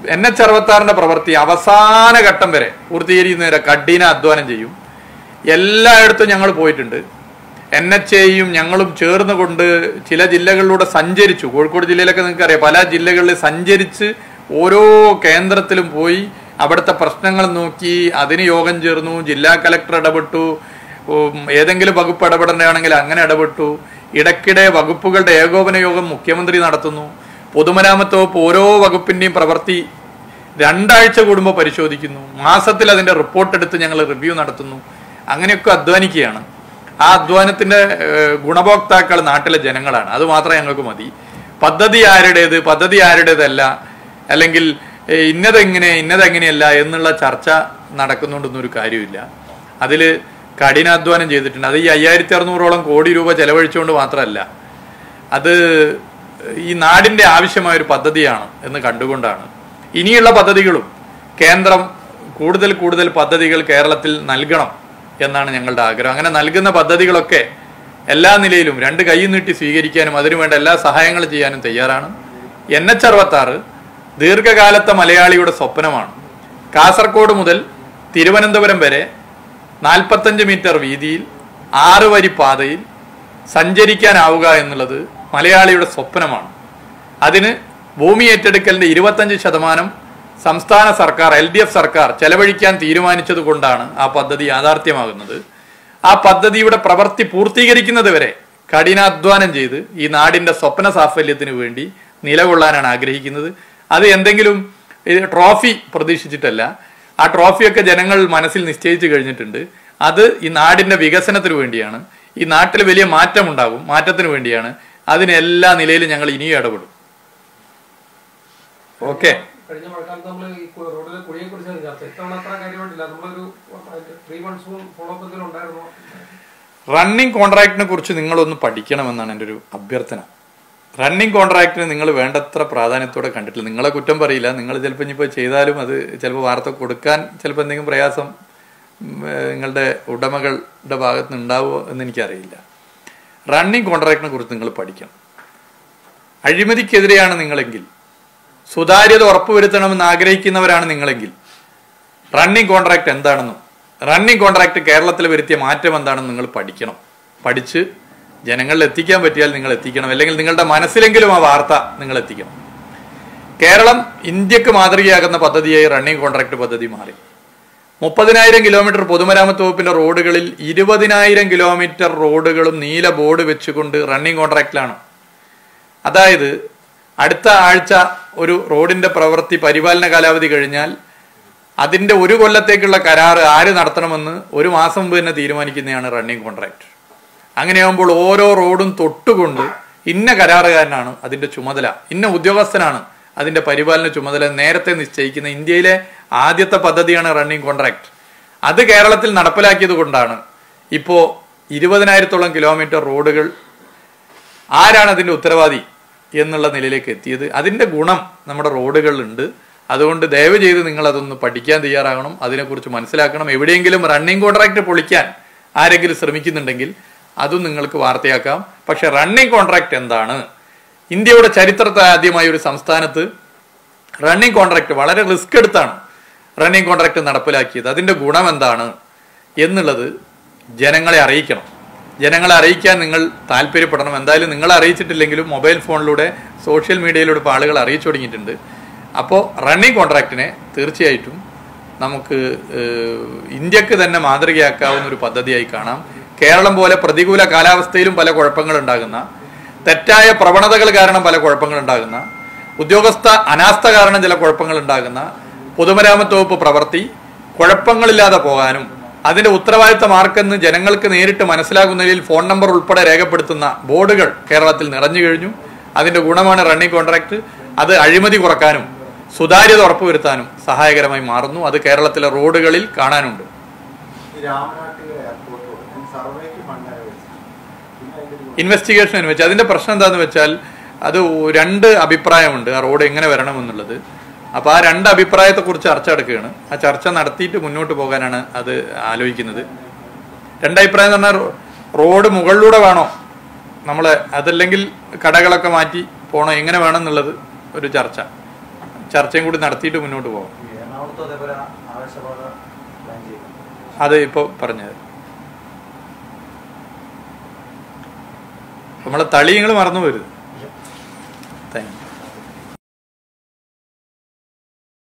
എൻ എച്ച് അറുപത്താറിന്റെ പ്രവൃത്തി അവസാന ഘട്ടം വരെ പൂർത്തീകരിക്കുന്നവരെ കഠിന അധ്വാനം ചെയ്യും എല്ലായിടത്തും ഞങ്ങൾ പോയിട്ടുണ്ട് എൻ എച്ച് എയും ഞങ്ങളും ചേർന്നുകൊണ്ട് ചില ജില്ലകളിലൂടെ സഞ്ചരിച്ചു കോഴിക്കോട് ജില്ലയിലൊക്കെ നിങ്ങൾക്ക് അറിയാം പല ജില്ലകളിൽ സഞ്ചരിച്ച് ഓരോ കേന്ദ്രത്തിലും പോയി അവിടുത്തെ പ്രശ്നങ്ങൾ നോക്കി അതിന് യോഗം ചേർന്നു ജില്ലാ കലക്ടർ ഇടപെട്ടു ഉം, ഏതെങ്കിലും വകുപ്പ് ഇടപെടേണ്ടതാണെങ്കിൽ അങ്ങനെ ഇടപെട്ടു ഇടയ്ക്കിടെ വകുപ്പുകളുടെ ഏകോപന യോഗം മുഖ്യമന്ത്രി നടത്തുന്നു പൊതുമരാമത്ത് വകുപ്പ് ഓരോ വകുപ്പിന്റെയും പ്രവൃത്തി രണ്ടാഴ്ച കൂടുമ്പോൾ പരിശോധിക്കുന്നു മാസത്തിൽ അതിന്റെ റിപ്പോർട്ട് എടുത്ത് ഞങ്ങൾ റിവ്യൂ നടത്തുന്നു അങ്ങനെയൊക്കെ അധ്വാനിക്കുകയാണ് ആ അധ്വാനത്തിന്റെ ഏഹ്, ഗുണഭോക്താക്കൾ നാട്ടിലെ ജനങ്ങളാണ് അത് മാത്രമേ ഞങ്ങൾക്ക് മതി പദ്ധതി ആരുടേത് പദ്ധതി ആരുടേതല്ല അല്ലെങ്കിൽ ഏഹ്, ഇന്നതെങ്ങനെ ഇന്നതെങ്ങനെയല്ല എന്നുള്ള ചർച്ച നടക്കുന്നുണ്ടെന്നൊരു ഒരു കാര്യമില്ല അതിൽ കഠിനാധ്വാനം ചെയ്തിട്ടുണ്ട് അത് ഈ അയ്യായിരത്തി അറുന്നൂറോളം കോടി രൂപ ചെലവഴിച്ചുകൊണ്ട് മാത്രമല്ല അത് ഈ നാടിന്റെ ആവശ്യമായ ഒരു പദ്ധതിയാണ് എന്ന് കണ്ടുകൊണ്ടാണ് ഇനിയുള്ള പദ്ധതികളും കേന്ദ്രം കൂടുതൽ കൂടുതൽ പദ്ധതികൾ കേരളത്തിൽ നൽകണം എന്നാണ് ഞങ്ങളുടെ ആഗ്രഹം അങ്ങനെ നൽകുന്ന പദ്ധതികളൊക്കെ എല്ലാ നിലയിലും രണ്ട് കൈ നീട്ടി സ്വീകരിക്കാനും അതിനുവേണ്ട എല്ലാ സഹായങ്ങളും ചെയ്യാനും തയ്യാറാണ് എൻ എച്ച് അറുപത്തി ആറ് ദീർഘകാലത്തെ മലയാളിയുടെ സ്വപ്നമാണ് കാസർഗോഡ് മുതൽ തിരുവനന്തപുരം വരെ നാൽപ്പത്തഞ്ച് മീറ്റർ വീതിയിൽ ആറ് വരി പാതയിൽ സഞ്ചരിക്കാനാവുക എന്നുള്ളത് മലയാളിയുടെ സ്വപ്നമാണ് അതിന് ഭൂമി ഏറ്റെടുക്കലിന്റെ ഇരുപത്തഞ്ച് ശതമാനം സംസ്ഥാന സർക്കാർ എൽ ഡി എഫ് സർക്കാർ ചെലവഴിക്കാൻ തീരുമാനിച്ചത് കൊണ്ടാണ് ആ പദ്ധതി യാഥാർത്ഥ്യമാകുന്നത് ആ പദ്ധതിയുടെ പ്രവൃത്തി പൂർത്തീകരിക്കുന്നത് വരെ കഠിനാധ്വാനം ചെയ്ത് ഈ നാടിന്റെ സ്വപ്ന സാഫല്യത്തിന് വേണ്ടി നിലകൊള്ളാനാണ് ആഗ്രഹിക്കുന്നത് അത് എന്തെങ്കിലും ഈ ട്രോഫി പ്രതീക്ഷിച്ചിട്ടല്ല ആ ട്രോഫിയൊക്കെ ജനങ്ങൾ മനസ്സിൽ നിശ്ചയിച്ചു കഴിഞ്ഞിട്ടുണ്ട് അത് ഈ നാടിന്റെ വികസനത്തിന് വേണ്ടിയാണ് ഈ നാട്ടിൽ വലിയ മാറ്റം ഉണ്ടാകും മാറ്റത്തിന് വേണ്ടിയാണ് അതിന് എല്ലാ നിലയിലും ഞങ്ങൾ ഇനിയും ഇടപെടും ഓക്കെ കഴിഞ്ഞ മഴക്കാലത്ത് നമ്മൾ ഈ കു- റോഡിലെ കുഴിയെ കുറിച്ചാണ് ചർച്ച ഇത്തവണ അത്ര കാര്യമായിട്ടില്ല നമ്മളൊരു ത്രീ മൺസൂൺ ഫോളോ അപ്പ് എന്തെങ്കിലും ഉണ്ടായിരുന്നോ റണ്ണിങ് കോൺട്രാക്റ്റിനെ കുറിച്ച് നിങ്ങളൊന്ന് പഠിക്കണമെന്നാണ് എൻ്റെ ഒരു അഭ്യർത്ഥന റണ്ണിങ് കോൺട്രാക്റ്റിന് നിങ്ങൾ വേണ്ടത്ര പ്രാധാന്യത്തോടെ കണ്ടിട്ടില്ല നിങ്ങളെ കുറ്റം പറയില്ല നിങ്ങൾ ചിലപ്പോൾ ഇനിയിപ്പോൾ ചെയ്താലും അത് ചിലപ്പോൾ വാർത്ത കൊടുക്കാൻ ചിലപ്പോൾ എന്തെങ്കിലും പ്രയാസം ഉം, ഏഹ്, നിങ്ങളുടെ ഉടമകളുടെ ഭാഗത്ത് നിന്ന് ഉണ്ടാവുമോ എന്ന് എനിക്കറിയില്ല റണ്ണിങ് കോൺട്രാക്റ്റിനെ കുറിച്ച് നിങ്ങൾ പഠിക്കണം അഴിമതിക്കെതിരെയാണ് നിങ്ങളെങ്കിൽ സുതാര്യത ഉറപ്പുവരുത്തണമെന്ന് ആഗ്രഹിക്കുന്നവരാണ് നിങ്ങളെങ്കിൽ റണ്ണിങ് കോൺട്രാക്ട് എന്താണെന്നും റണ്ണിങ് കോൺട്രാക്ട് കേരളത്തിൽ വരുത്തിയ മാറ്റം എന്താണെന്ന് നിങ്ങൾ പഠിക്കണം പഠിച്ച് ജനങ്ങളിൽ എത്തിക്കാൻ പറ്റിയാൽ നിങ്ങൾ എത്തിക്കണം അല്ലെങ്കിൽ നിങ്ങളുടെ മനസ്സിലെങ്കിലും ആ വാർത്ത നിങ്ങൾ എത്തിക്കണം കേരളം ഇന്ത്യക്ക് മാതൃകയാകുന്ന പദ്ധതിയായി റണ്ണിങ് കോൺട്രാക്ട് പദ്ധതി മാറി മുപ്പതിനായിരം കിലോമീറ്റർ പൊതുമരാമത്ത് വകുപ്പിന്റെ റോഡുകളിൽ ഇരുപതിനായിരം കിലോമീറ്റർ റോഡുകളും നീല ബോർഡ് വെച്ചുകൊണ്ട് റണ്ണിങ് കോൺട്രാക്റ്റിലാണ് അതായത് അടുത്ത ആഴ്ച ഒരു റോഡിന്റെ പ്രവൃത്തി പരിപാലന കാലാവധി കഴിഞ്ഞാൽ അതിന്റെ ഒരു കൊല്ലത്തേക്കുള്ള കരാർ ആര് നടത്തണമെന്ന് ഒരു മാസം മുമ്പ് തന്നെ തീരുമാനിക്കുന്നതാണ് റണ്ണിങ് കോൺട്രാക്ട് അങ്ങനെയാകുമ്പോൾ ഓരോ റോഡും തൊട്ടുകൊണ്ട് ഇന്ന കരാറുകാരനാണ് അതിന്റെ ചുമതല ഇന്ന ഉദ്യോഗസ്ഥനാണ് അതിന്റെ പരിപാലന ചുമതല നേരത്തെ നിശ്ചയിക്കുന്ന ഇന്ത്യയിലെ ആദ്യത്തെ പദ്ധതിയാണ് റണ്ണിങ് കോൺട്രാക്ട് അത് കേരളത്തിൽ നടപ്പിലാക്കിയത് കൊണ്ടാണ് ഇപ്പോ ഇരുപതിനായിരത്തോളം കിലോമീറ്റർ റോഡുകൾ ആരാണ് അതിന്റെ ഉത്തരവാദി എന്നുള്ള നിലയിലേക്ക് എത്തിയത് അതിന്റെ ഗുണം നമ്മുടെ റോഡുകളിലുണ്ട് അതുകൊണ്ട് ദയവ് ചെയ്ത് നിങ്ങൾ അതൊന്ന് പഠിക്കാൻ തയ്യാറാകണം അതിനെക്കുറിച്ച് മനസ്സിലാക്കണം എവിടെയെങ്കിലും റണ്ണിങ് കോൺട്രാക്ട് പൊളിക്കാൻ ആരെങ്കിലും ശ്രമിക്കുന്നുണ്ടെങ്കിൽ അതും നിങ്ങൾക്ക് വാർത്തയാക്കാം പക്ഷെ റണ്ണിങ് കോൺട്രാക്ട് എന്താണ് ഇന്ത്യയുടെ ചരിത്രത്തിൽ ആദ്യമായി ഒരു സംസ്ഥാനത്ത് റണ്ണിങ് കോൺട്രാക്ട് വളരെ റിസ്ക് എടുത്താണ് റണ്ണിങ് കോൺട്രാക്ട് നടപ്പിലാക്കിയത് അതിന്റെ ഗുണം എന്താണ് എന്നുള്ളത് ജനങ്ങളെ അറിയിക്കണം ജനങ്ങളെ അറിയിക്കാൻ നിങ്ങൾ താല്പര്യപ്പെടണം എന്തായാലും നിങ്ങളെ അറിയിച്ചിട്ടില്ലെങ്കിലും മൊബൈൽ ഫോണിലൂടെ സോഷ്യൽ മീഡിയയിലൂടെ ഇപ്പോൾ ആളുകൾ അറിയിച്ചു തുടങ്ങിയിട്ടുണ്ട് അപ്പോൾ റണ്ണിങ് കോൺട്രാക്റ്റിനെ തീർച്ചയായിട്ടും നമുക്ക് ഏഹ്, ഇന്ത്യക്ക് തന്നെ മാതൃകയാക്കാവുന്ന ഒരു പദ്ധതിയായി കാണാം കേരളം പോലെ പ്രതികൂല കാലാവസ്ഥയിലും പല കുഴപ്പങ്ങൾ ഉണ്ടാകുന്ന തെറ്റായ പ്രവണതകൾ കാരണം പല കുഴപ്പങ്ങൾ ഉണ്ടാകുന്ന ഉദ്യോഗസ്ഥ അനാസ്ഥ കാരണം ചില കുഴപ്പങ്ങൾ ഉണ്ടാകുന്ന പൊതുമരാമത്ത് വകുപ്പ് പ്രവൃത്തി കുഴപ്പങ്ങളില്ലാതെ പോകാനും അതിന്റെ ഉത്തരവാദിത്തം ആർക്കെന്ന് ജനങ്ങൾക്ക് നേരിട്ട് മനസ്സിലാകുന്ന നിലയിൽ ഫോൺ നമ്പർ ഉൾപ്പെടെ രേഖപ്പെടുത്തുന്ന ബോർഡുകൾ കേരളത്തിൽ നിറഞ്ഞു കഴിഞ്ഞു അതിന്റെ ഗുണമാണ് റണ്ണിംഗ് കോൺട്രാക്ട് അത് അഴിമതി കുറക്കാനും സുതാര്യത ഉറപ്പുവരുത്താനും സഹായകരമായി മാറുന്നു അത് കേരളത്തിലെ റോഡുകളിൽ കാണാനുണ്ട് ഈ രാമനാട്ടിലെ എയർപോർട്ട് സർവേക്ക് ഫണ്ടായി വെച്ചു പിന്നെ അതിന്റെ ഒരു ഇൻവെസ്റ്റിഗേഷൻ എന്ന് വെച്ചാൽ അതിന്റെ പ്രശ്നം എന്താന്ന് വെച്ചാൽ അത് രണ്ട് അഭിപ്രായമുണ്ട് ആ റോഡ് എങ്ങനെ വരണം എന്നുള്ളത് അപ്പൊ ആ രണ്ട് അഭിപ്രായത്തെ കുറിച്ച് ചർച്ച നടക്കുകയാണ് ആ ചർച്ച നടത്തിയിട്ട് മുന്നോട്ട് പോകാനാണ് അത് ആലോചിക്കുന്നത് രണ്ടഭിപ്രായം എന്ന് പറഞ്ഞാൽ റോ- റോഡ് മുകളിലൂടെ വേണോ നമ്മളെ അതല്ലെങ്കിൽ കടകളൊക്കെ മാറ്റി പോണോ എങ്ങനെ വേണം എന്നുള്ളത് ഒരു ചർച്ച ചർച്ചയും കൂടി നടത്തിയിട്ട് മുന്നോട്ട് പോകാം ഈ എറണാകുളത്തും അതേപോലെ ആവേശപാത പ്ലാൻ ചെയ്യുന്നു അത് ഇപ്പോൾ പറഞ്ഞത് നമ്മളെ തളി നിങ്ങൾ മറന്നു പോരുത് താങ്ക് യു